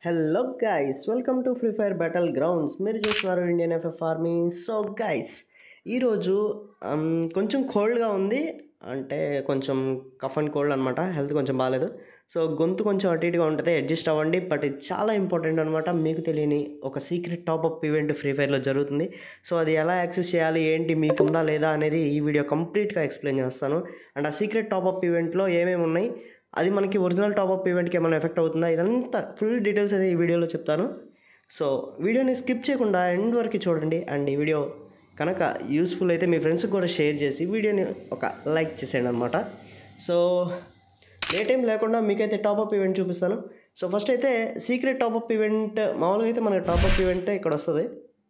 hello guys welcome to free fire battlegrounds మీరు చూస్తున్నారు Indian FF army so guys ఈరోజు um, కొంచెం కోల్డ్గా ఉంది అంటే కొంచెం కఫ్ అండ్ కోల్డ్ అనమాట హెల్త్ కొంచెం బాగాలేదు సో గొంతు కొంచెం అటు ఇటుగా ఉంటుంది అడ్జస్ట్ అవ్వండి బట్ ఇది చాలా ఇంపార్టెంట్ అనమాట మీకు తెలియని ఒక సీక్రెట్ టాప్అప్ ఈవెంట్ ఫ్రీ ఫైర్లో జరుగుతుంది సో అది ఎలా యాక్సెస్ చేయాలి ఏంటి మీకు ఉందా లేదా అనేది ఈ వీడియో కంప్లీట్గా ఎక్స్ప్లెయిన్ చేస్తాను అండ్ ఆ సీక్రెట్ టాప్అప్ ఈవెంట్లో ఏమేమి ఉన్నాయి అది మనకి ఒరిజినల్ టాప్అప్ ఈవెంట్కి ఏమైనా ఎఫెక్ట్ అవుతుందా ఇదంతా ఫుల్ డీటెయిల్స్ అయితే ఈ వీడియోలో చెప్తాను సో వీడియోని స్కిప్ చేయకుండా ఎండ్ వరకు చూడండి అండ్ ఈ వీడియో కనుక యూస్ఫుల్ అయితే మీ ఫ్రెండ్స్కి కూడా షేర్ చేసి వీడియోని ఒక లైక్ చేసేయండి అనమాట సో ఏ టైం లేకుండా మీకైతే టాప్అప్ ఈవెంట్ చూపిస్తాను సో ఫస్ట్ అయితే సీక్రెట్ టాప్అప్ ఈవెంట్ మామూలుగా అయితే మనకి టాప్అప్ ఈవెంట్ ఇక్కడ వస్తుంది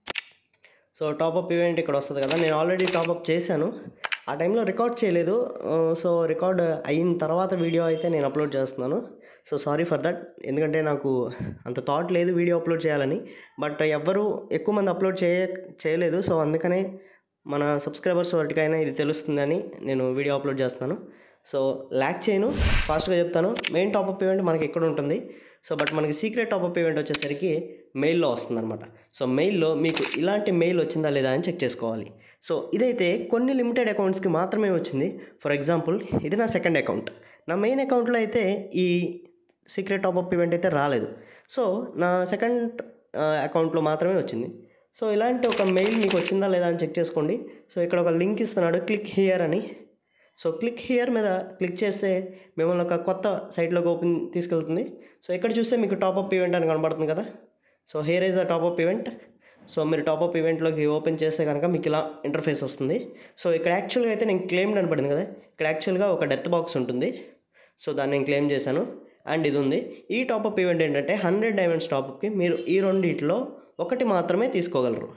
సో టాప్అప్ ఈవెంట్ ఇక్కడ వస్తుంది కదా నేను ఆల్రెడీ టాప్అప్ చేశాను ఆ టైంలో రికార్డ్ చేయలేదు ఆ, సో రికార్డ్ అయిన తర్వాత వీడియో అయితే నేను అప్లోడ్ చేస్తున్నాను సో సారీ ఫర్ దట్ ఎందుకంటే నాకు అంత థాట్ లేదు వీడియో అప్లోడ్ చేయాలని బట్ ఎవ్వరూ ఎక్కువ మంది అప్లోడ్ చేయ చేయలేదు సో అందుకనే మన సబ్స్క్రైబర్స్ వాటికైనా ఇది తెలుస్తుందని నేను వీడియో అప్లోడ్ చేస్తున్నాను సో ల్యాక్ చేయను ఫాస్ట్గా చెప్తాను మెయిన్ టాప్అప్ ఈవెంట్ మనకి ఎక్కడ ఉంటుంది సో బట్ మనకి సీక్రెట్ టాప్అప్ ఈవెంట్ వచ్చేసరికి మెయిల్లో వస్తుందన్నమాట సో మెయిల్లో మీకు ఇలాంటి మెయిల్ వచ్చిందా లేదా అని చెక్ చేసుకోవాలి సో ఇదైతే కొన్ని లిమిటెడ్ అకౌంట్స్కి మాత్రమే వచ్చింది ఫర్ ఎగ్జాంపుల్ ఇది నా సెకండ్ అకౌంట్ నా మెయిన్ అకౌంట్లో అయితే ఈ సీక్రెట్ టాప్అప్ ఈవెంట్ అయితే రాలేదు సో నా సెకండ్ అకౌంట్లో మాత్రమే వచ్చింది సో ఇలాంటి ఒక మెయిల్ మీకు వచ్చిందా లేదా అని చెక్ చేసుకోండి సో ఇక్కడ ఒక లింక్ ఇస్తున్నాడు క్లిక్ హియర్ అని సో క్లిక్ హియర్ మీద క్లిక్ చేస్తే మిమ్మల్ని ఒక కొత్త సైట్లోకి ఓపెన్ తీసుకెళ్తుంది సో ఇక్కడ చూస్తే మీకు టాప్అప్ ఈవెంట్ అని కనబడుతుంది కదా so here is the top up event so మీరు టాప్అప్ ఈవెంట్లోకి ఓపెన్ చేస్తే కనుక మీకు ఇలా ఇంటర్ఫేస్ వస్తుంది సో ఇక్కడ యాక్చువల్గా అయితే నేను క్లెయిమ్డ్ అని పడింది కదా ఇక్కడ యాక్చువల్గా ఒక డెత్ బాక్స్ ఉంటుంది సో దాన్ని నేను క్లెయిమ్ చేశాను అండ్ ఇది ఉంది ఈ టాప్అప్ ఈవెంట్ ఏంటంటే హండ్రెడ్ డైమండ్స్ టాప్అప్కి మీరు ఈ రెండిట్లో ఒకటి మాత్రమే తీసుకోగలరు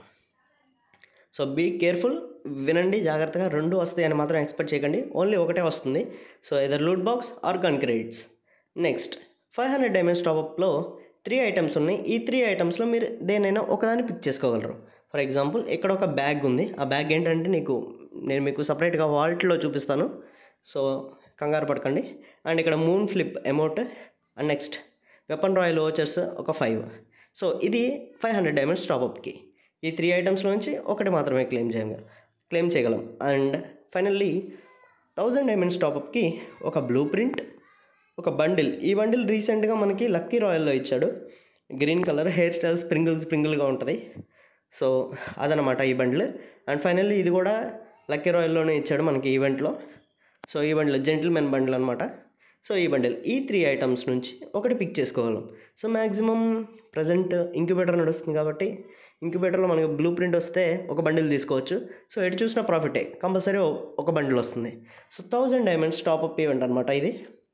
సో బీ కేర్ఫుల్ వినండి జాగ్రత్తగా రెండు వస్తాయని మాత్రం ఎక్స్పెక్ట్ చేయకండి ఓన్లీ ఒకటే వస్తుంది సో ఇదర్ loot box or gun credits next five hundred diamonds టాప్అప్లో త్రీ ఐటమ్స్ ఉన్నాయి ఈ త్రీ ఐటమ్స్లో మీరు దేనైనా ఒకదాన్ని పిక్ చేసుకోగలరు ఫర్ ఎగ్జాంపుల్ ఇక్కడ ఒక బ్యాగ్ ఉంది ఆ బ్యాగ్ ఏంటంటే నీకు నేను మీకు సపరేట్గా వాల్ట్లో చూపిస్తాను సో కంగారు పడకండి అండ్ ఇక్కడ moon flip amount and next weapon royal vouchers ఒక ఫైవ్ సో ఇది ఫైవ్ హండ్రెడ్ డైమండ్స్ టాప్అప్కి ఈ త్రీ ఐటమ్స్లో నుంచి ఒకటి మాత్రమే క్లెయిమ్ చేయగలం క్లెయిమ్ చేయగలం అండ్ ఫైనల్లీ థౌజండ్ డైమండ్స్ టాప్అప్కి ఒక బ్లూ ప్రింట్ ఒక బండిల్ ఈ బండిల్ రీసెంట్గా మనకి లక్కీ రాయల్లో ఇచ్చాడు green colour hair style sprinkle స్ప్రింగిల్గా ఉంటుంది సో అదనమాట ఈ బండిల్ అండ్ ఫైనల్లీ ఇది కూడా లక్కీ రాయల్లోనే ఇచ్చాడు మనకి ఈవెంట్లో సో ఈ బండిల్ జెంటిల్మెన్ బండిల్ అనమాట సో ఈ బండిల్ ఈ త్రీ ఐటమ్స్ నుంచి ఒకటి పిక్ చేసుకోగలం సో మ్యాక్సిమం ప్రజెంట్ ఇంక్యుబేటర్ నడుస్తుంది కాబట్టి ఇంక్యుబేటర్లో మనకి బ్లూ ప్రింట్ వస్తే ఒక బండిల్ తీసుకోవచ్చు సో ఎటు చూసినా ప్రాఫిటే కంపల్సరీ ఒక బండిల్ వస్తుంది so thousand diamonds top up event అనమాట ఇది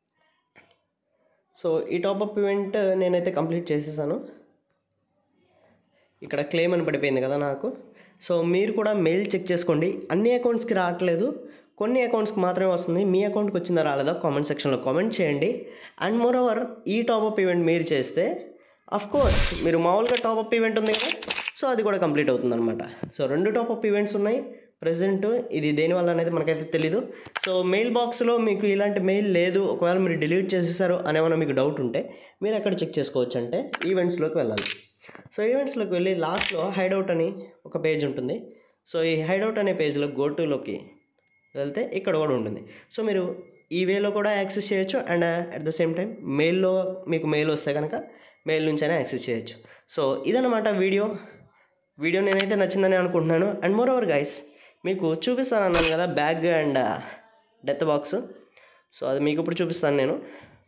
సో ఈ టాప్అప్ ఈవెంట్ నేనైతే కంప్లీట్ చేసేసాను ఇక్కడ క్లెయిమ్ అని పడిపోయింది కదా నాకు సో మీరు కూడా మెయిల్ చెక్ చేసుకోండి అన్ని అకౌంట్స్కి రావట్లేదు కొన్ని అకౌంట్స్కి మాత్రమే వస్తుంది మీ అకౌంట్కి వచ్చిందా రాలేదా కామెంట్ సెక్షన్లో కామెంట్ చేయండి అండ్ మోర్ ఓవర్ ఈ టాప్అప్ ఈవెంట్ మీరు చేస్తే అఫ్ కోర్స్ మీరు మామూలుగా టాప్అప్ ఈవెంట్ ఉంది కదా సో అది కూడా కంప్లీట్ అవుతుందన్నమాట సో రెండు టాప్అప్ ఈవెంట్స్ ఉన్నాయి ప్రజెంట్ ఇది దేనివల్ల అనేది మనకైతే తెలీదు సో మెయిల్ బాక్స్లో మీకు ఇలాంటి మెయిల్ లేదు ఒకవేళ మీరు డిలీట్ చేసేసారు అనేమైనా మీకు డౌట్ ఉంటే మీరు ఎక్కడ చెక్ చేసుకోవచ్చు అంటే ఈవెంట్స్లోకి వెళ్ళాలి సో ఈవెంట్స్లోకి వెళ్ళి లాస్ట్లో హైడౌట్ అని ఒక పేజ్ ఉంటుంది సో ఈ హైడౌట్ అనే పేజ్లో గో టులోకి వెళ్తే ఇక్కడ కూడా ఉంటుంది సో మీరు ఈ వేలో కూడా యాక్సెస్ చేయొచ్చు and at the same time మెయిల్లో మీకు మెయిల్ వస్తే కనుక మెయిల్ నుంచైనా యాక్సెస్ చేయొచ్చు సో ఇదన్నమాట వీడియో వీడియో నేనైతే నచ్చిందని అనుకుంటున్నాను అండ్ మోర్ ఓవర్ గైస్ మీకు చూపిస్తాను అన్నాను కదా bag and death box so అది మీకు ఇప్పుడు చూపిస్తాను నేను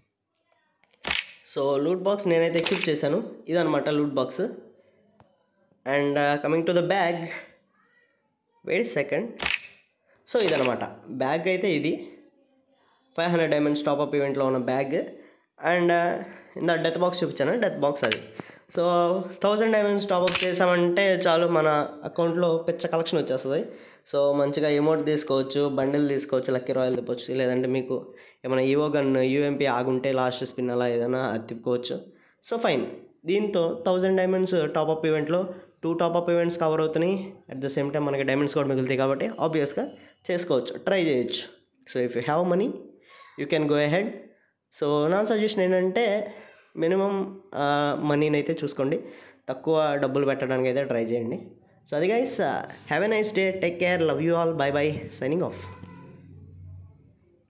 సో లూట్ బాక్స్ నేనైతే ఎక్విప్ చేశాను ఇదనమాట loot box and coming to the bag wait second so ఇదనమాట బ్యాగ్ అయితే ఇది ఫైవ్ హండ్రెడ్ డైమండ్స్ టాప్అప్ ఈవెంట్లో ఉన్న బ్యాగ్ అండ్ ఇందా డెత్ బాక్స్ చూపించాను డెత్ బాక్స్ అది సో థౌజండ్ డైమండ్స్ టాప్అప్ చేసామంటే చాలు మన అకౌంట్లో పెద్ద కలెక్షన్ వచ్చేస్తుంది సో మంచిగా ఎమౌంట్ తీసుకోవచ్చు బండిల్ తీసుకోవచ్చు లక్కీ రాయల్ తిప్పవచ్చు లేదంటే మీకు ఏమైనా ఈవో గన్ యూఎంపీ ఆగుంటే లాస్ట్ స్పిన్ అలా ఏదైనా అది తిప్పుకోవచ్చు సో ఫైన్ దీంతో థౌజండ్ డైమండ్స్ టాప్అప్ ఈవెంట్లో టూ టాప్అప్ ఈవెంట్స్ కవర్ అవుతున్నాయి అట్ ద సేమ్ టైం మనకి డైమండ్స్ కూడా మిగులుతాయి కాబట్టి ఆబ్వియస్గా చేసుకోవచ్చు ట్రై చేయొచ్చు so if you have money you can go ahead so నా సజెషన్ ఏంటంటే మినిమం మనీని అయితే చూసుకోండి తక్కువ డబ్బులు పెట్టడానికి అయితే ట్రై చేయండి సో అది guys have a nice day take care love you all bye bye signing of